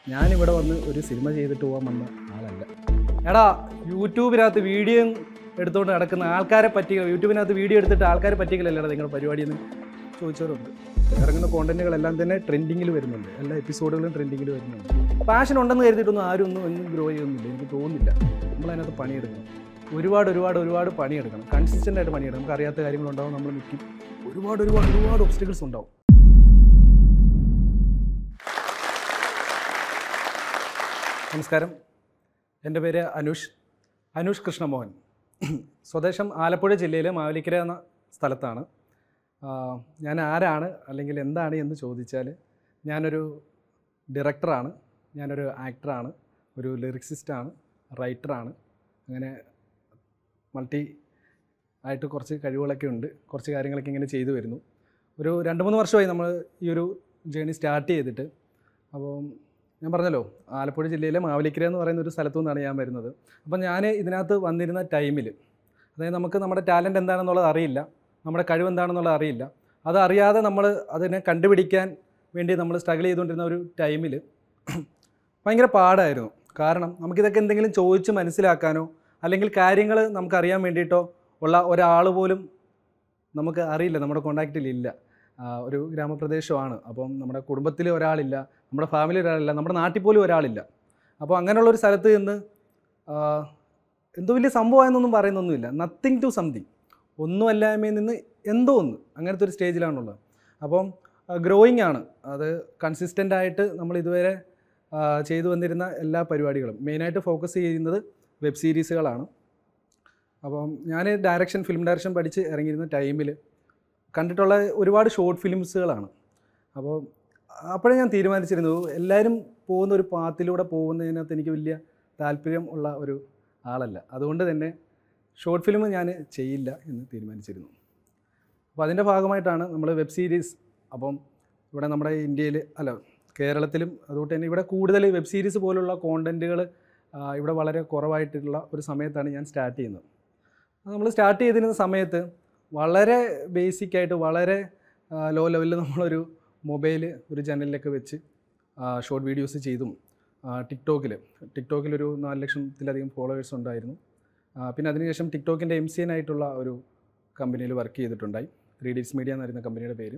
ഞാനിവിടെ വന്ന് ഒരു സിനിമ ചെയ്തിട്ട് പോകാൻ വന്ന ആളല്ല എടാ യൂട്യൂബിനകത്ത് വീഡിയോ എടുത്തുകൊണ്ട് നടക്കുന്ന ആൾക്കാരെ പറ്റിക യൂട്യൂബിനകത്ത് വീഡിയോ എടുത്തിട്ട് ആൾക്കാരെ പറ്റിക്കലല്ലേടാ നിങ്ങളുടെ പരിപാടിയിൽ നിന്ന് ചോദിച്ചവരുണ്ട് ഇറങ്ങുന്ന കോണ്ടന്റുകളെല്ലാം തന്നെ ട്രെൻഡിങ്ങിൽ വരുന്നുണ്ട് എല്ലാ എപ്പിസോഡുകളും ട്രെൻഡിങ്ങിൽ വരുന്നുണ്ട് പാഷൻ ഉണ്ടെന്ന് കരുതിയിട്ടൊന്നും ആരും ഒന്നും ഒന്നും ഗ്രോ ചെയ്യുന്നില്ല എനിക്ക് തോന്നുന്നില്ല നമ്മളതിനകത്ത് പണിയെടുക്കണം ഒരുപാട് ഒരുപാട് ഒരുപാട് പണിയെടുക്കണം കൺസിസ്റ്റൻ്റ് ആയിട്ട് പണിയെടുക്കണം നമുക്ക് അറിയാത്ത കാര്യങ്ങളുണ്ടാവും നമ്മൾ നിൽക്കും ഒരുപാട് ഒരുപാട് ഒരുപാട് ഒബ്സ്റ്റക്കിൾസ് ഉണ്ടാവും നമസ്കാരം എൻ്റെ പേര് അനുഷ് അനുഷ് കൃഷ്ണമോഹൻ സ്വദേശം ആലപ്പുഴ ജില്ലയിലെ മാവലിക്കര എന്ന സ്ഥലത്താണ് ആ, ഞാൻ ആരാണ് അല്ലെങ്കിൽ എന്താണ് എന്ന് ചോദിച്ചാൽ ഞാനൊരു ഡയറക്ടറാണ് ഞാനൊരു ആക്ടറാണ് ഒരു ലിറിക്സിസ്റ്റാണ് റൈറ്ററാണ് അങ്ങനെ മൾട്ടി ആയിട്ട് കുറച്ച് കഴിവുകളൊക്കെ ഉണ്ട് കുറച്ച് കാര്യങ്ങളൊക്കെ ഇങ്ങനെ ചെയ്തു വരുന്നു ഒരു രണ്ട് മൂന്ന് വർഷമായി നമ്മൾ ഈ ഒരു ജേണി സ്റ്റാർട്ട് ചെയ്തിട്ട് അപ്പോൾ ഞാൻ പറഞ്ഞല്ലോ ആലപ്പുഴ ജില്ലയിലെ മാവലിക്കര എന്ന് പറയുന്ന ഒരു സ്ഥലത്തു നിന്നാണ് ഞാൻ വരുന്നത് അപ്പം ഞാൻ ഇതിനകത്ത് വന്നിരുന്ന ടൈമിൽ അതായത് നമുക്ക് നമ്മുടെ ടാലൻറ്റ് എന്താണെന്നുള്ളത് അറിയില്ല നമ്മുടെ കഴിവ് എന്താണെന്നുള്ളത് അറിയില്ല അത് അറിയാതെ നമ്മൾ അതിനെ കണ്ടുപിടിക്കാൻ വേണ്ടി നമ്മൾ സ്ട്രഗിൾ ചെയ്തുകൊണ്ടിരുന്ന ഒരു ടൈമിൽ ഭയങ്കര പാടായിരുന്നു കാരണം നമുക്കിതൊക്കെ എന്തെങ്കിലും ചോദിച്ച് മനസ്സിലാക്കാനോ അല്ലെങ്കിൽ കാര്യങ്ങൾ നമുക്കറിയാൻ വേണ്ടിയിട്ടോ ഉള്ള ഒരാൾ പോലും നമുക്ക് അറിയില്ല നമ്മുടെ കോണ്ടാക്റ്റിൽ ഇല്ല ആ, ഒരു ഗ്രാമപ്രദേശമാണ് അപ്പം നമ്മുടെ കുടുംബത്തിൽ ഒരാളില്ല നമ്മുടെ ഫാമിലി ഒരാളില്ല നമ്മുടെ നാട്ടിൽ പോലും ഒരാളില്ല അപ്പോൾ അങ്ങനെയുള്ള ഒരു സ്ഥലത്ത് നിന്ന് ആ, എന്തോ വലിയ സംഭവമായെന്നൊന്നും പറയുന്നൊന്നുമില്ല നത്തിങ് ടു സംതിങ് ഒന്നുമല്ലായ്മയിൽ നിന്ന് എന്തോ ഒന്ന് അങ്ങനത്തെ ഒരു സ്റ്റേജിലാണുള്ളത് അപ്പം ഗ്രോയിങ് ആണ് അത് കൺസിസ്റ്റൻ്റ് ആയിട്ട് നമ്മൾ ഇതുവരെ ആ, ചെയ്തു വന്നിരുന്ന എല്ലാ പരിപാടികളും മെയിനായിട്ട് ഫോക്കസ് ചെയ്യുന്നത് വെബ് സീരീസുകളാണ് അപ്പം ഞാൻ ഡയറക്ഷൻ ഫിലിം ഡയറക്ഷൻ പഠിച്ച് ഇറങ്ങിയിരുന്ന ടൈമിൽ കണ്ടിട്ടുള്ള ഒരുപാട് ഷോർട്ട് ഫിലിംസുകളാണ് അപ്പോൾ അപ്പോഴേ ഞാൻ തീരുമാനിച്ചിരുന്നു എല്ലാവരും പോകുന്ന ഒരു പാത്തിലൂടെ പോകുന്നതിനകത്ത് എനിക്ക് വലിയ താല്പര്യം ഉള്ള ഒരു ആളല്ല അതുകൊണ്ട് തന്നെ ഷോർട്ട് ഫിലിം ഞാൻ ചെയ്യില്ല എന്ന് തീരുമാനിച്ചിരുന്നു അപ്പോൾ അതിൻ്റെ ഭാഗമായിട്ടാണ് നമ്മൾ വെബ് സീരീസ് അപ്പം ഇവിടെ നമ്മുടെ ഇന്ത്യയിൽ അല്ല കേരളത്തിലും അതുകൊണ്ട് തന്നെ ഇവിടെ കൂടുതൽ വെബ് സീരീസ് പോലുള്ള കോണ്ടൻറ്റുകൾ ഇവിടെ വളരെ കുറവായിട്ടുള്ള ഒരു സമയത്താണ് ഞാൻ സ്റ്റാർട്ട് ചെയ്യുന്നത് നമ്മൾ സ്റ്റാർട്ട് ചെയ്തിരുന്ന സമയത്ത് വളരെ ബേസിക് ആയിട്ട് വളരെ ലോ ലെവലിൽ നമ്മളൊരു മൊബൈൽ ഒരു ചാനലിലൊക്കെ വെച്ച് ഷോർട്ട് വീഡിയോസ് ചെയ്തും ടിക്ടോക്കിൽ ടിക്ടോക്കിലൊരു നാല് ലക്ഷത്തിലധികം ഫോളോവേഴ്സ് ഉണ്ടായിരുന്നു ആ, പിന്നെ അതിനുശേഷം ടിക്ടോക്കിൻ്റെ എം സി എൻ ആയിട്ടുള്ള ഒരു കമ്പനിയിൽ വർക്ക് ചെയ്തിട്ടുണ്ടായി ത്രീ ഡീസ് മീഡിയ എന്നായിരുന്ന കമ്പനിയുടെ പേര്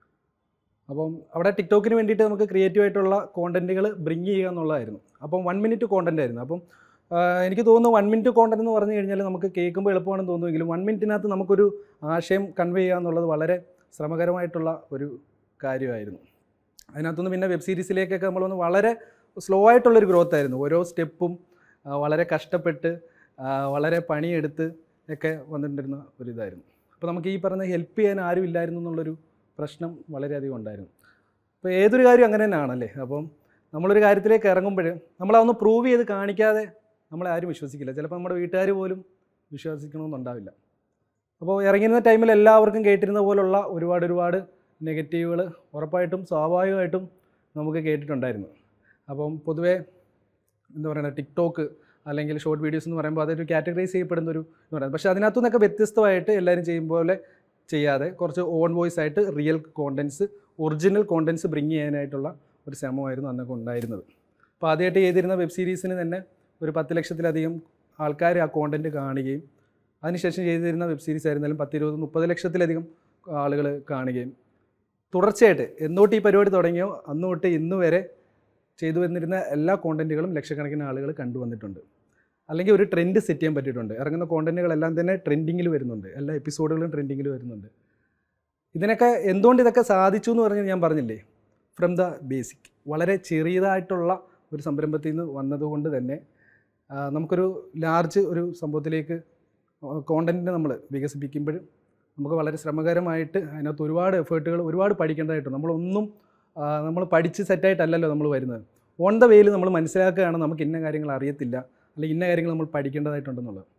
അപ്പം അവിടെ ടിക്ടോക്കിന് വേണ്ടിയിട്ട് നമുക്ക് ക്രിയേറ്റീവ് ആയിട്ടുള്ള കോണ്ടൻറ്റുകൾ ബ്രിങ് ചെയ്യുക എന്നുള്ളതായിരുന്നു അപ്പം വൺ മിനിറ്റ് കോണ്ടൻ്റ് ആയിരുന്നു അപ്പം ആ, എനിക്ക് തോന്നുന്നു വൺ മിനിറ്റ് കോണ്ടന്റ് എന്ന് പറഞ്ഞു കഴിഞ്ഞാൽ നമുക്ക് കേൾക്കുമ്പോൾ എളുപ്പമാണെന്ന് തോന്നുമെങ്കിലും വൺ മിനിറ്റിനകത്ത് നമുക്കൊരു ആശയം കൺവേ ചെയ്യുക എന്നുള്ളത് വളരെ ശ്രമകരമായിട്ടുള്ള ഒരു കാര്യമായിരുന്നു അതിനകത്തുനിന്ന് പിന്നെ വെബ് സീരീസിലേക്കൊക്കെ നമ്മളൊന്ന് വളരെ സ്ലോ ആയിട്ടുള്ളൊരു ഗ്രോത്ത് ആയിരുന്നു ഓരോ സ്റ്റെപ്പും ആ, വളരെ കഷ്ടപ്പെട്ട് ആ, വളരെ പണിയെടുത്ത് ഒക്കെ വന്നിട്ടിരുന്ന ഒരു ഇതായിരുന്നു അപ്പോൾ നമുക്ക് ഈ പറഞ്ഞ ഹെൽപ്പ് ചെയ്യാൻ ആരും ഇല്ലായിരുന്നു എന്നുള്ളൊരു പ്രശ്നം വളരെയധികം ഉണ്ടായിരുന്നു അപ്പോൾ ഏതൊരു കാര്യം അങ്ങനെ തന്നെയാണല്ലേ അപ്പം നമ്മളൊരു കാര്യത്തിലേക്ക് ഇറങ്ങുമ്പോൾ നമ്മളതൊന്ന് പ്രൂവ് ചെയ്ത് കാണിക്കാതെ നമ്മളെ ആരും വിശ്വസിക്കില്ല ചിലപ്പോൾ നമ്മുടെ വീട്ടുകാർ പോലും വിശ്വസിക്കണമെന്നുണ്ടാവില്ല അപ്പോൾ ഇറങ്ങിയിരുന്ന ടൈമിൽ എല്ലാവർക്കും കേട്ടിരുന്ന പോലുള്ള ഒരുപാട് ഒരുപാട് നെഗറ്റീവുകൾ ഉറപ്പായിട്ടും സ്വാഭാവികമായിട്ടും നമുക്ക് കേട്ടിട്ടുണ്ടായിരുന്നു അപ്പം പൊതുവേ എന്താ പറയുക ടിക്ടോക്ക് അല്ലെങ്കിൽ ഷോർട്ട് വീഡിയോസ് എന്ന് പറയുമ്പോൾ അതൊരു കാറ്റഗറൈസ് ചെയ്യപ്പെടുന്ന ഒരു എന്ന് പറയുന്നത് പക്ഷേ അതിനകത്തു നിന്നൊക്കെ വ്യത്യസ്തമായിട്ട് എല്ലാവരും ചെയ്യും പോലെ ചെയ്യാതെ കുറച്ച് ഓൺ വോയിസ് ആയിട്ട് real contents original contents bring ചെയ്യാനായിട്ടുള്ള ഒരു ശ്രമമായിരുന്നു അന്നൊക്കെ ഉണ്ടായിരുന്നത് അപ്പോൾ ആദ്യമായിട്ട് ചെയ്തിരുന്ന വെബ് സീരീസിന് തന്നെ ഒരു പത്ത് ലക്ഷത്തിലധികം ആൾക്കാർ ആ കോണ്ടൻറ്റ് കാണുകയും അതിനുശേഷം ചെയ്തിരുന്ന വെബ് സീരീസ് ആയിരുന്നാലും പത്ത് ഇരുപത് മുപ്പത് ലക്ഷത്തിലധികം ആളുകൾ കാണുകയും തുടർച്ചയായിട്ട് എന്നോട്ട് ഈ പരിപാടി തുടങ്ങിയോ അന്ന് തൊട്ട് ഇന്ന് വരെ ചെയ്തു വന്നിരുന്ന എല്ലാ കോണ്ടൻറ്റുകളും ലക്ഷക്കണക്കിന് ആളുകൾ കണ്ടുവന്നിട്ടുണ്ട് അല്ലെങ്കിൽ ഒരു ട്രെൻഡ് സെറ്റ് ചെയ്യാൻ പറ്റിയിട്ടുണ്ട് ഇറങ്ങുന്ന കോണ്ടൻറ്റുകളെല്ലാം തന്നെ ട്രെൻഡിങ്ങിൽ വരുന്നുണ്ട് എല്ലാ എപ്പിസോഡുകളും ട്രെൻഡിങ്ങിൽ വരുന്നുണ്ട് ഇതിനൊക്കെ എന്തുകൊണ്ട് ഇതൊക്കെ സാധിച്ചു എന്ന് പറഞ്ഞാൽ ഞാൻ പറഞ്ഞില്ലേ ഫ്രം ദ ബേസിക് വളരെ ചെറിയതായിട്ടുള്ള ഒരു സംരംഭത്തിൽ നിന്ന് വന്നതുകൊണ്ട് തന്നെ ആ, നമുക്കൊരു ലാർജ് ഒരു സംഭവത്തിലേക്ക് കോണ്ടൻറ്റിനെ നമ്മൾ വികസിപ്പിക്കുമ്പോൾ നമുക്ക് വളരെ ശ്രമകരമായിട്ട് അതിനകത്ത് ഒരുപാട് എഫേർട്ടുകൾ ഒരുപാട് പഠിക്കേണ്ടതായിട്ടുണ്ട് നമ്മളൊന്നും നമ്മൾ പഠിച്ച് സെറ്റായിട്ടല്ലല്ലോ നമ്മൾ വരുന്നത് ഓൺ ദ വേയിൽ നമ്മൾ മനസ്സിലാക്കുകയാണ് നമുക്ക് ഇന്ന കാര്യങ്ങൾ അറിയത്തില്ല അല്ലെങ്കിൽ ഇന്ന കാര്യങ്ങൾ നമ്മൾ പഠിക്കേണ്ടതായിട്ടുണ്ടെന്നുള്ളത്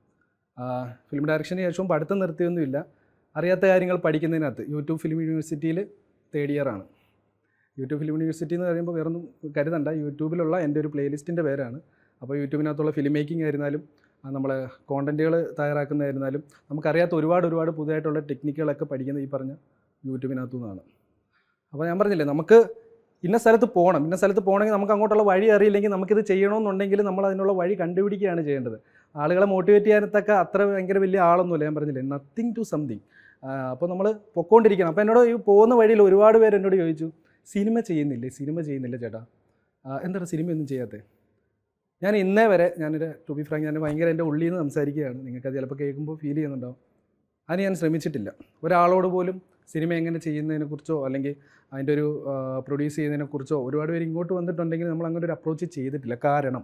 ഫിലിം ഡയറക്ഷന് ശേഷവും പഠിത്തം നിർത്തിയൊന്നുമില്ല അറിയാത്ത കാര്യങ്ങൾ പഠിക്കുന്നതിനകത്ത് യൂട്യൂബ് ഫിലിം യൂണിവേഴ്സിറ്റിയിൽ തേർഡ് ഇയർ ആണ് യൂട്യൂബ് ഫിലിം യൂണിവേഴ്സിറ്റി എന്ന് പറയുമ്പോൾ വേറൊന്നും കരുതണ്ട യൂട്യൂബിലുള്ള എൻ്റെ ഒരു പ്ലേലിസ്റ്റിൻ്റെ പേരാണ് അപ്പോൾ യൂട്യൂബിനകത്തുള്ള ഫിലിം മേക്കിംഗ് ആയിരുന്നാലും നമ്മൾ കോണ്ടൻറ്റുകൾ തയ്യാറാക്കുന്നതായിരുന്നാലും നമുക്കറിയാത്ത ഒരുപാട് ഒരുപാട് പുതിയതായിട്ടുള്ള ടെക്നിക്കുകളൊക്കെ പഠിക്കുന്നത് ഈ പറഞ്ഞ യൂട്യൂബിനകത്തു നിന്നാണ് അപ്പോൾ ഞാൻ പറഞ്ഞില്ലേ നമുക്ക് ഇന്ന സ്ഥലത്ത് പോകണം ഇന്ന സ്ഥലത്ത് പോകണമെങ്കിൽ നമുക്ക് അങ്ങോട്ടുള്ള വഴി അറിയില്ലെങ്കിൽ നമുക്കിത് ചെയ്യണമെന്നുണ്ടെങ്കിൽ നമ്മൾ അതിനുള്ള വഴി കണ്ടുപിടിക്കുകയാണ് ചെയ്യേണ്ടത് ആളുകളെ മോട്ടിവേറ്റ് ചെയ്യാനത്തൊക്കെ അത്ര ഭയങ്കര വലിയ ആളൊന്നുമില്ല ഞാൻ പറഞ്ഞില്ലേ നത്തിങ് ടു സംതിങ് അപ്പോൾ നമ്മൾ പൊക്കോണ്ടിരിക്കണം അപ്പോൾ എന്നോട് ഈ പോകുന്ന വഴിയിൽ ഒരുപാട് പേര് എന്നോട് ചോദിച്ചു സിനിമ ചെയ്യുന്നില്ലേ സിനിമ ചെയ്യുന്നില്ല ചേട്ടാ ആ, എന്താണ് സിനിമയൊന്നും ചെയ്യാത്തത് ഞാൻ ഇന്നേ വരെ ഞാനൊരു ടു ബി ഫ്രാങ്ക് ഞാൻ ഭയങ്കര എൻ്റെ ഉള്ളിൽ നിന്ന് സംസാരിക്കുകയാണ് നിങ്ങൾക്ക് ചിലപ്പോൾ കേൾക്കുമ്പോൾ ഫീൽ ചെയ്യുന്നുണ്ടാവും അത് ഞാൻ ശ്രമിച്ചിട്ടില്ല ഒരാളോട് പോലും സിനിമ എങ്ങനെ ചെയ്യുന്നതിനെക്കുറിച്ചോ അല്ലെങ്കിൽ അതിൻ്റെ ഒരു പ്രൊഡ്യൂസ് ചെയ്യുന്നതിനെക്കുറിച്ചോ ഒരുപാട് പേര് ഇങ്ങോട്ട് വന്നിട്ടുണ്ടെങ്കിൽ നമ്മൾ അങ്ങനെ ഒരു അപ്രോച്ച് ചെയ്തിട്ടില്ല കാരണം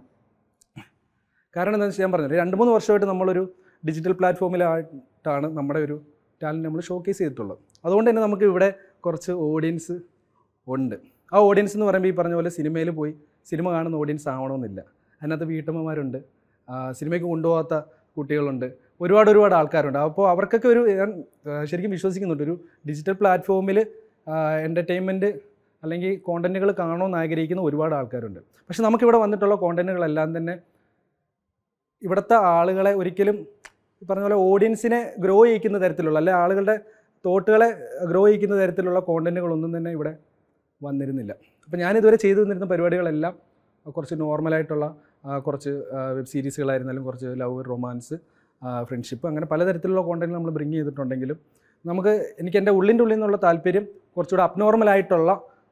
കാരണം എന്താണെന്ന് വെച്ചാൽ ഞാൻ പറഞ്ഞത് രണ്ട് മൂന്ന് വർഷമായിട്ട് നമ്മളൊരു ഡിജിറ്റൽ പ്ലാറ്റ്ഫോമിലായിട്ടാണ് നമ്മുടെ ഒരു ടാലൻറ്റ് നമ്മൾ ഷോക്കേസ് ചെയ്തിട്ടുള്ളത് അതുകൊണ്ട് തന്നെ നമുക്ക് ഇവിടെ കുറച്ച് ഓഡിയൻസ് ഉണ്ട് ആ ഓഡിയൻസ് എന്ന് പറയുമ്പോൾ ഈ പറഞ്ഞ പോലെ സിനിമയിൽ പോയി സിനിമ കാണുന്ന ഓഡിയൻസ് ആവണമെന്നില്ല അതിനകത്ത് വീട്ടമ്മമാരുണ്ട് ആ, സിനിമയ്ക്ക് കൊണ്ടുപോകാത്ത കുട്ടികളുണ്ട് ഒരുപാട് ഒരുപാട് ആൾക്കാരുണ്ട് അപ്പോൾ അവർക്കൊക്കെ ഒരു ഞാൻ ആ, ശരിക്കും വിശ്വസിക്കുന്നുണ്ട് ഒരു ഡിജിറ്റൽ പ്ലാറ്റ്ഫോമിൽ എൻ്റർടൈൻമെൻറ്റ് അല്ലെങ്കിൽ കോണ്ടൻറ്റുകൾ കാണണമെന്ന് ആഗ്രഹിക്കുന്ന ഒരുപാട് ആൾക്കാരുണ്ട് പക്ഷെ നമുക്കിവിടെ വന്നിട്ടുള്ള കോണ്ടൻറ്റുകളെല്ലാം തന്നെ ഇവിടുത്തെ ആളുകളെ ഒരിക്കലും ഈ പറഞ്ഞ പോലെ ഓഡിയൻസിനെ ഗ്രോ ചെയ്യിക്കുന്ന തരത്തിലുള്ള അല്ലെ ആളുകളുടെ തോട്ടുകളെ ഗ്രോ ചെയ്യിക്കുന്ന തരത്തിലുള്ള കോണ്ടൻറ്റുകളൊന്നും തന്നെ ഇവിടെ വന്നിരുന്നില്ല അപ്പോൾ ഞാനിതുവരെ ചെയ്തു തന്നിരുന്ന പരിപാടികളെല്ലാം കുറച്ച് നോർമലായിട്ടുള്ള ആ, കുറച്ച് വെബ് സീരീസുകളായിരുന്നാലും കുറച്ച് ലവ് റൊമാൻസ് ഫ്രണ്ട്ഷിപ്പ് അങ്ങനെ പലതരത്തിലുള്ള കോണ്ടൻറ്റ് നമ്മൾ ബ്രിങ് ചെയ്തിട്ടുണ്ടെങ്കിലും നമുക്ക് എനിക്ക് എൻ്റെ ഉള്ളിൻ്റെ ഉള്ളിൽ നിന്നുള്ള താല്പര്യം കുറച്ചുകൂടെ അബ്നോർമലായിട്ടുള്ള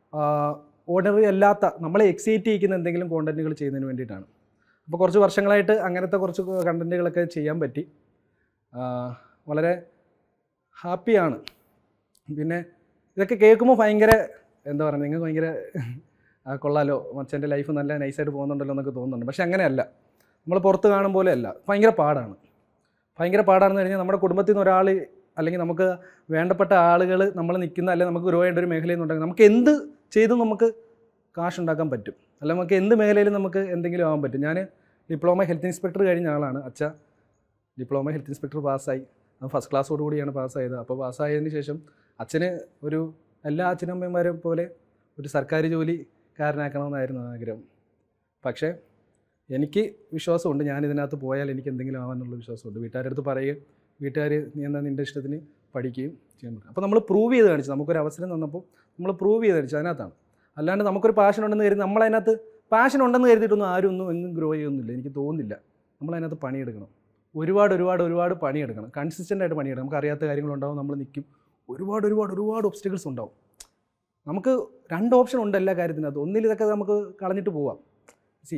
ഓർഡിനറി അല്ലാത്ത നമ്മളെ എക്സൈറ്റ് ചെയ്യിക്കുന്ന എന്തെങ്കിലും കോണ്ടൻറ്റുകൾ ചെയ്യുന്നതിന് വേണ്ടിയിട്ടാണ് അപ്പോൾ കുറച്ച് വർഷങ്ങളായിട്ട് അങ്ങനത്തെ കുറച്ച് കണ്ടൻറ്റുകളൊക്കെ ചെയ്യാൻ പറ്റി ആ, വളരെ ഹാപ്പിയാണ് പിന്നെ ഇതൊക്കെ കേൾക്കുമ്പോൾ ഭയങ്കര എന്താ പറയുക നിങ്ങൾക്ക് ഭയങ്കര ആ, കൊള്ളാലോ മച്ചൻ്റെ ലൈഫ് നല്ല നൈസായിട്ട് പോകുന്നുണ്ടല്ലോ എന്നൊക്കെ തോന്നുന്നുണ്ട് പക്ഷെ അങ്ങനെയല്ല നമ്മൾ പുറത്ത് കാണും പോലെ അല്ല ഭയങ്കര പാടാണ് ഭയങ്കര പാടാണെന്ന് കഴിഞ്ഞാൽ നമ്മുടെ കുടുംബത്തിൽ നിന്ന് ഒരാൾ അല്ലെങ്കിൽ നമുക്ക് വേണ്ടപ്പെട്ട ആളുകൾ നമ്മൾ നിൽക്കുന്ന അല്ലെങ്കിൽ നമുക്ക് ഗ്രോ ചെയ്യേണ്ട ഒരു മേഖലയിൽ നിന്നുണ്ടെങ്കിൽ നമുക്ക് എന്ത് ചെയ്തും നമുക്ക് കാശ് ഉണ്ടാക്കാൻ പറ്റും അല്ല നമുക്ക് എന്ത് മേഖലയിലും നമുക്ക് എന്തെങ്കിലും ആവാൻ പറ്റും ഞാൻ ഡിപ്ലോമ ഹെൽത്ത് ഇൻസ്പെക്ടർ കഴിഞ്ഞ ആളാണ് അച്ഛ ഡിപ്ലോമ ഹെൽത്ത് ഇൻസ്പെക്ടർ പാസ്സായി ഫസ്റ്റ് ക്ലാസ്സോട് കൂടിയാണ് പാസ്സായത് അപ്പോൾ പാസ്സായതിന് ശേഷം അച്ഛന് ഒരു എല്ലാ അച്ഛനമ്മമാരെ പോലെ ഒരു സർക്കാർ ജോലിക്കാരനാക്കണമെന്നായിരുന്നു ആഗ്രഹം പക്ഷേ എനിക്ക് വിശ്വാസമുണ്ട് ഞാൻ ഇതിനകത്ത് പോയാൽ എനിക്ക് എന്തെങ്കിലും ആവാനുള്ള വിശ്വാസമുണ്ട് വീട്ടുകാരുടെ അടുത്ത് പറയുകയും വീട്ടുകാർ നീ എന്താ നിൻ്റെ ഇഷ്ടത്തിന് പഠിക്കുകയും ചെയ്യാൻ പറ്റും അപ്പോൾ നമ്മൾ പ്രൂവ് ചെയ്ത് കാണിച്ചു നമുക്കൊരു അവസരം തന്നപ്പോൾ നമ്മൾ പ്രൂവ് ചെയ്ത് കാണിച്ചു അതിനകത്താണ് അല്ലാണ്ട് നമുക്കൊരു പാഷൻ ഉണ്ടെന്ന് കരുതി നമ്മളതിനകത്ത് പാഷൻ ഉണ്ടെന്ന് കരുതിയിട്ടൊന്നും ആരും ഒന്നും എങ്ങും ഗ്രോ ചെയ്യുന്നില്ല എനിക്ക് തോന്നുന്നില്ല നമ്മളതിനകത്ത് പണിയെടുക്കണം ഒരുപാട് ഒരുപാട് ഒരുപാട് പണിയെടുക്കണം കൺസിസ്റ്റൻ്റ് ആയിട്ട് പണിയെടുക്കണം നമുക്ക് അറിയാത്ത കാര്യങ്ങളുണ്ടാവും നമ്മൾ നിൽക്കും ഒരുപാട് ഒരുപാട് ഒരുപാട് ഒബ്സ്റ്റക്കിൾസ് ഉണ്ടാവും നമുക്ക് രണ്ട് ഓപ്ഷൻ ഉണ്ട് എല്ലാ കാര്യത്തിനകത്ത് ഒന്നിൽ ഇതൊക്കെ നമുക്ക് കളഞ്ഞിട്ട് പോവാം സി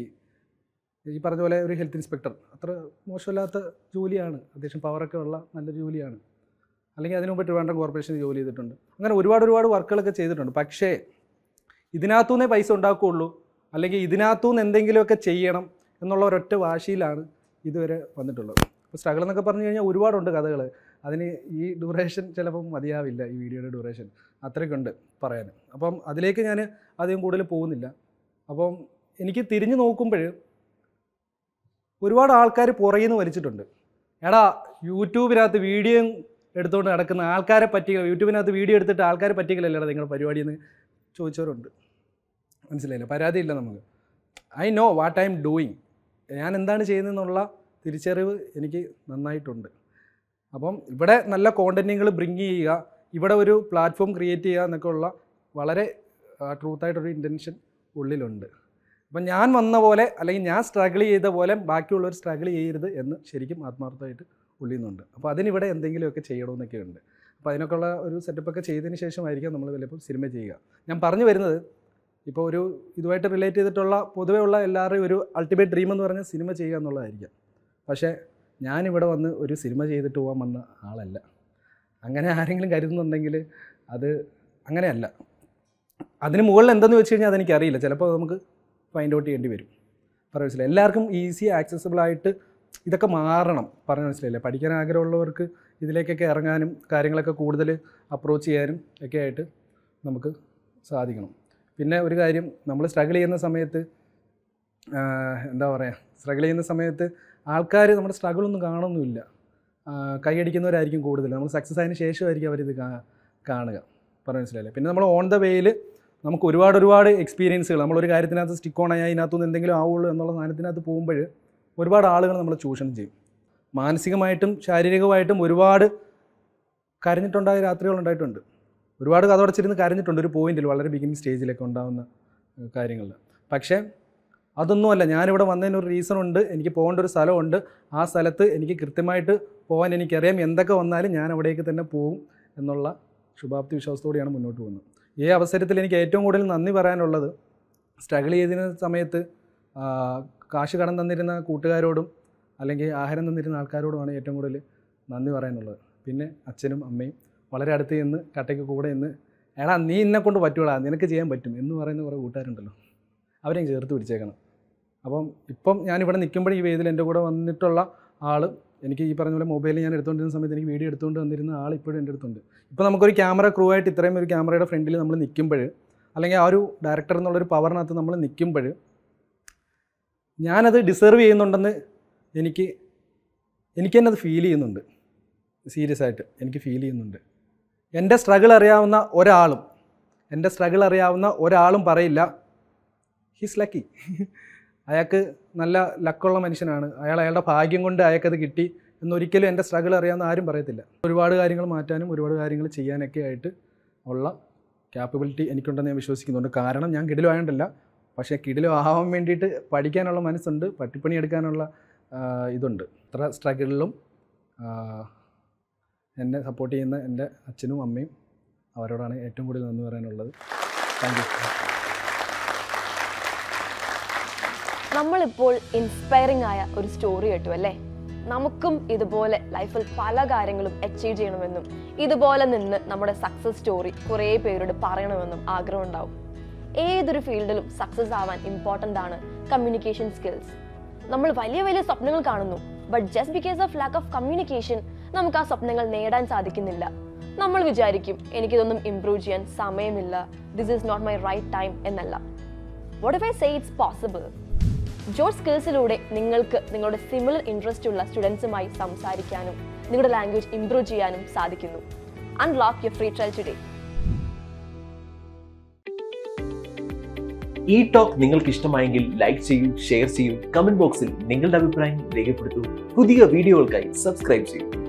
ഈ പറഞ്ഞ പോലെ ഒരു ഹെൽത്ത് ഇൻസ്പെക്ടർ അത്ര മോശമില്ലാത്ത ജോലിയാണ് അത്യാവശ്യം പവറൊക്കെ ഉള്ള നല്ല ജോലിയാണ് അല്ലെങ്കിൽ അതിനു മുമ്പ് ട്രിവാൻഡ്രം കോർപ്പറേഷനിൽ ജോലി ചെയ്തിട്ടുണ്ട് അങ്ങനെ ഒരുപാട് ഒരുപാട് വർക്കുകളൊക്കെ ചെയ്തിട്ടുണ്ട് പക്ഷേ ഇതിനകത്തുനിന്നേ പൈസ ഉണ്ടാക്കുകയുള്ളൂ അല്ലെങ്കിൽ ഇതിനകത്തുനിന്ന് എന്തെങ്കിലുമൊക്കെ ചെയ്യണം എന്നുള്ള ഒരൊറ്റ വാശിയിലാണ് ഇതുവരെ വന്നിട്ടുള്ളത് അപ്പോൾ സ്ട്രഗിൾ എന്നൊക്കെ പറഞ്ഞു കഴിഞ്ഞാൽ ഒരുപാടുണ്ട് കഥകൾ അതിന് ഈ ഡ്യൂറേഷൻ ചിലപ്പം മതിയാവില്ല ഈ വീഡിയോയുടെ ഡ്യൂറേഷൻ അത്രയ്ക്കുണ്ട് പറയാൻ അപ്പം അതിലേക്ക് ഞാൻ അധികം കൂടുതൽ പോകുന്നില്ല അപ്പം എനിക്ക് തിരിഞ്ഞു നോക്കുമ്പോൾ ഒരുപാട് ആൾക്കാർ പുറകിൽ നിന്ന് വലിച്ചിട്ടുണ്ട് എടാ യൂട്യൂബിനകത്ത് വീഡിയോ എടുത്തുകൊണ്ട് നടക്കുന്ന ആൾക്കാരെ പറ്റിക്കുക യൂട്യൂബിനകത്ത് വീഡിയോ എടുത്തിട്ട് ആൾക്കാരെ പറ്റിക്കലല്ലേടാ നിങ്ങളുടെ പരിപാടിയിൽ നിന്ന് ചോദിച്ചവരുണ്ട് മനസ്സിലായില്ല പരാതിയില്ല നമുക്ക് I know what I am doing ഞാൻ എന്താണ് ചെയ്യുന്നതെന്നുള്ള തിരിച്ചറിവ് എനിക്ക് നന്നായിട്ടുണ്ട് അപ്പം ഇവിടെ നല്ല കോണ്ടൻറ്റുകൾ ബ്രിങ് ചെയ്യുക ഇവിടെ ഒരു പ്ലാറ്റ്ഫോം ക്രിയേറ്റ് ചെയ്യുക എന്നൊക്കെ ഉള്ള വളരെ ട്രൂത്തായിട്ടൊരു ഇൻറ്റൻഷൻ ഉള്ളിലുണ്ട് അപ്പം ഞാൻ വന്ന പോലെ അല്ലെങ്കിൽ ഞാൻ സ്ട്രഗിൾ ചെയ്ത പോലെ ബാക്കിയുള്ളവർ സ്ട്രഗിൾ ചെയ്യരുത് എന്ന് ശരിക്കും ആത്മാർത്ഥമായിട്ട് ഉള്ളിൽ നിന്നുണ്ട് അപ്പോൾ അതിനിവിടെ എന്തെങ്കിലുമൊക്കെ ചെയ്യണമെന്നൊക്കെ ഉണ്ട് അപ്പോൾ അതിനൊക്കെയുള്ള ഒരു സെറ്റപ്പൊക്കെ ചെയ്തതിന് ശേഷമായിരിക്കാം നമ്മൾ ചിലപ്പോൾ സിനിമ ചെയ്യുക ഞാൻ പറഞ്ഞു വരുന്നത് ഇപ്പോൾ ഒരു ഇതുമായിട്ട് റിലേറ്റ് ചെയ്തിട്ടുള്ള പൊതുവേ ഉള്ള എല്ലാവരുടെയും ഒരു അൾട്ടിമേറ്റ് ഡ്രീം എന്ന് പറഞ്ഞാൽ സിനിമ ചെയ്യുക എന്നുള്ളതായിരിക്കാം പക്ഷേ ഞാനിവിടെ വന്ന് ഒരു സിനിമ ചെയ്തിട്ട് പോകാൻ വന്ന ആളല്ല അങ്ങനെ ആരെങ്കിലും കരുതുന്നുണ്ടെങ്കിൽ അത് അങ്ങനെയല്ല അതിന് മുകളിൽ എന്തെന്ന് വെച്ച് കഴിഞ്ഞാൽ അതെനിക്കറിയില്ല ചിലപ്പോൾ നമുക്ക് ഫൈൻഡ് ഔട്ട് ചെയ്യേണ്ടി വരും പറഞ്ഞു മനസ്സിലായി എല്ലാവർക്കും ഈസി ആക്സസിബിൾ ആയിട്ട് ഇതൊക്കെ മാറണം പറഞ്ഞു മനസ്സിലായില്ലേ പഠിക്കാൻ ആഗ്രഹമുള്ളവർക്ക് ഇതിലേക്കൊക്കെ ഇറങ്ങാനും കാര്യങ്ങളൊക്കെ കൂടുതൽ അപ്രോച്ച് ചെയ്യാനും ഒക്കെ ആയിട്ട് നമുക്ക് സാധിക്കണം പിന്നെ ഒരു കാര്യം നമ്മൾ സ്ട്രഗിൾ ചെയ്യുന്ന സമയത്ത് ആഹ്, എന്താ പറയുക സ്ട്രഗിൾ ചെയ്യുന്ന സമയത്ത് ആൾക്കാർ നമ്മുടെ സ്ട്രഗിളൊന്നും കാണുന്നില്ല കൈയടിക്കുന്നവരായിരിക്കും കൂടുതൽ നമ്മൾ സക്സസ് ആയതിനു ശേഷമായിരിക്കും അവരിത് കാ- കാണുക പറഞ്ഞു മനസ്സിലായില്ലേ പിന്നെ നമ്മൾ ഓൺ ദ വേയിൽ നമുക്ക് ഒരുപാട് ഒരുപാട് എക്സ്പീരിയൻസുകൾ നമ്മളൊരു കാര്യത്തിനകത്ത് സ്റ്റിക്ക് ഓൺ ആയി അതിനകത്തുനിന്ന് എന്തെങ്കിലും ആവുള്ളൂ എന്നുള്ള സാധനത്തിനകത്ത് പോകുമ്പോൾ ഒരുപാട് ആളുകൾ നമ്മൾ ചൂഷണം ചെയ്യും മാനസികമായിട്ടും ശാരീരികമായിട്ടും ഒരുപാട് കരഞ്ഞിട്ടുണ്ടായ രാത്രികൾ ഉണ്ടായിട്ടുണ്ട് ഒരുപാട് കഥടച്ചിരുന്ന് കരഞ്ഞിട്ടുണ്ട് ഒരു പോയിന്റിൽ വളരെ ബിഗിനിങ് സ്റ്റേജിലൊക്കെ ഉണ്ടാകുന്ന കാര്യങ്ങളിൽ പക്ഷേ അതൊന്നുമല്ല ഞാനിവിടെ വന്നതിന് ഒരു റീസൺ ഉണ്ട് എനിക്ക് പോകേണ്ട ഒരു സ്ഥലമുണ്ട് ആ സ്ഥലത്ത് എനിക്ക് കൃത്യമായിട്ട് പോകാൻ എനിക്കറിയാം എന്തൊക്കെ വന്നാലും ഞാൻ അവിടേക്ക് തന്നെ പോകും എന്നുള്ള ശുഭാപ്തി വിശ്വാസത്തോടെയാണ് മുന്നോട്ട് പോകുന്നത് ഈ അവസരത്തിൽ എനിക്ക് ഏറ്റവും കൂടുതൽ നന്ദി പറയാനുള്ളത് സ്ട്രഗിൾ ചെയ്തിരുന്ന സമയത്ത് ആ, കാശ് കടം തന്നിരുന്ന കൂട്ടുകാരോടും അല്ലെങ്കിൽ ആഹാരം തന്നിരുന്ന ആൾക്കാരോടുമാണ് ഏറ്റവും കൂടുതൽ നന്ദി പറയാനുള്ളത് പിന്നെ അച്ഛനും അമ്മയും വളരെ അടുത്ത് നിന്ന് കട്ടയ്ക്ക് കൂടെ നിന്ന് എടാ നീ എന്നെ കൊണ്ട് പറ്റൂടാ നിനക്ക് ചെയ്യാൻ പറ്റും എന്ന് പറയുന്ന കുറേ കൂട്ടുകാരുണ്ടല്ലോ അവരെയും ചേർത്ത് പിടിച്ചേക്കണം അപ്പം ഇപ്പം ഞാനിവിടെ നിൽക്കുമ്പോൾ ഈ വേദിയിൽ എൻ്റെ കൂടെ വന്നിട്ടുള്ള ആൾ എനിക്ക് ഈ പറഞ്ഞ പോലെ മൊബൈലിൽ ഞാൻ എടുത്തുകൊണ്ടിരുന്ന സമയത്ത് എനിക്ക് വീഡിയോ എടുത്തുകൊണ്ട് വന്നിരുന്ന ആൾ ഇപ്പോഴും എൻ്റെ അടുത്തുണ്ട് ഇപ്പോൾ നമുക്കൊരു ക്യാമറ ക്രൂ ആയിട്ട് ഇത്രയും ഒരു ക്യാമറയുടെ ഫ്രണ്ടിൽ നമ്മൾ നിൽക്കുമ്പോൾ അല്ലെങ്കിൽ ആ ഒരു ഡയറക്ടർ എന്നുള്ളൊരു പവറിനകത്ത് നമ്മൾ നിൽക്കുമ്പോൾ ഞാനത് ഡിസേർവ് ചെയ്യുന്നുണ്ടെന്ന് എനിക്ക് എനിക്ക് തന്നെ അത് ഫീൽ ചെയ്യുന്നുണ്ട് സീരിയസ് ആയിട്ട് എനിക്ക് ഫീൽ ചെയ്യുന്നുണ്ട് എൻ്റെ സ്ട്രഗിൾ അറിയാവുന്ന ഒരാളും എൻ്റെ സ്ട്രഗിൾ അറിയാവുന്ന ഒരാളും പറയില്ല ഹീസ് ലക്കി അയാൾക്ക് നല്ല ലക്കുള്ള മനുഷ്യനാണ് അയാൾ അയാളുടെ ഭാഗ്യം കൊണ്ട് അയാൾക്കത് കിട്ടി എന്നൊരിക്കലും എൻ്റെ സ്ട്രഗിൾ അറിയാവുന്ന ആരും പറയത്തില്ല ഒരുപാട് കാര്യങ്ങൾ മാറ്റാനും ഒരുപാട് കാര്യങ്ങൾ ചെയ്യാനൊക്കെ ആയിട്ട് ഉള്ള ക്യാപ്പബിലിറ്റി എനിക്കുണ്ടെന്ന് ഞാൻ വിശ്വസിക്കുന്നുണ്ട് കാരണം ഞാൻ കിടിലുമായോണ്ടല്ല പക്ഷേ കിടിലം ആവാൻ വേണ്ടിയിട്ട് പഠിക്കാനുള്ള മനസ്സുണ്ട് പട്ടിപ്പണി എടുക്കാനുള്ള ആ, ഇതുണ്ട് ഇത്ര സ്ട്രഗിളിലും എന്നെ സപ്പോർട്ട് ചെയ്യുന്ന എൻ്റെ അച്ഛനും അമ്മയും അവരോടാണ് ഏറ്റവും കൂടുതൽ നന്ദി പറയാനുള്ളത് താങ്ക് യു നമ്മളിപ്പോൾ ഇൻസ്പയറിംഗ് ആയ ഒരു സ്റ്റോറി കേട്ടു അല്ലേ നമുക്കും ഇതുപോലെ ലൈഫിൽ പല കാര്യങ്ങളും അച്ചീവ് ചെയ്യണമെന്നും ഇതുപോലെ നിന്ന് നമ്മുടെ സക്സസ് സ്റ്റോറി കുറേ പേരോട് പറയണമെന്നും ആഗ്രഹം ഉണ്ടാവും ഏതൊരു ഫീൽഡിലും സക്സസ് ആവാൻ ഇമ്പോർട്ടൻ്റ് ആണ് കമ്മ്യൂണിക്കേഷൻ സ്കിൽസ് നമ്മൾ വലിയ വലിയ സ്വപ്നങ്ങൾ കാണുന്നു but just because of lack of communication നമുക്ക് ആ സ്വപ്നങ്ങൾ നേടാൻ സാധിക്കുന്നില്ല നമ്മൾ വിചാരിക്കും എനിക്കിതൊന്നും ഇംപ്രൂവ് ചെയ്യാൻ സമയമില്ല this is not my right time എന്നല്ല what if I say it's possible ജോർജ് സ്കിൽസിലൂടെ നിങ്ങൾക്ക് നിങ്ങളുടെ സിമിലർ ഇൻട്രസ്റ്റ് ഉള്ള സ്റ്റുഡൻസുമായി സംസാരിക്കാനും നിങ്ങളുടെ ലാംഗ്വേജ് ഇംപ്രൂവ് ചെയ്യാനും സാധിക്കുന്നു unlock your free trial today ഈ ടോക്ക് നിങ്ങൾക്ക് ഇഷ്ടമായെങ്കിൽ ലൈക്ക് ചെയ്യൂ ഷെയർ ചെയ്യൂ കമന്റ് ബോക്സിൽ നിങ്ങളുടെ അഭിപ്രായം രേഖപ്പെടുത്തൂ പുതിയ വീഡിയോകൾക്കായി സബ്സ്ക്രൈബ് ചെയ്യൂ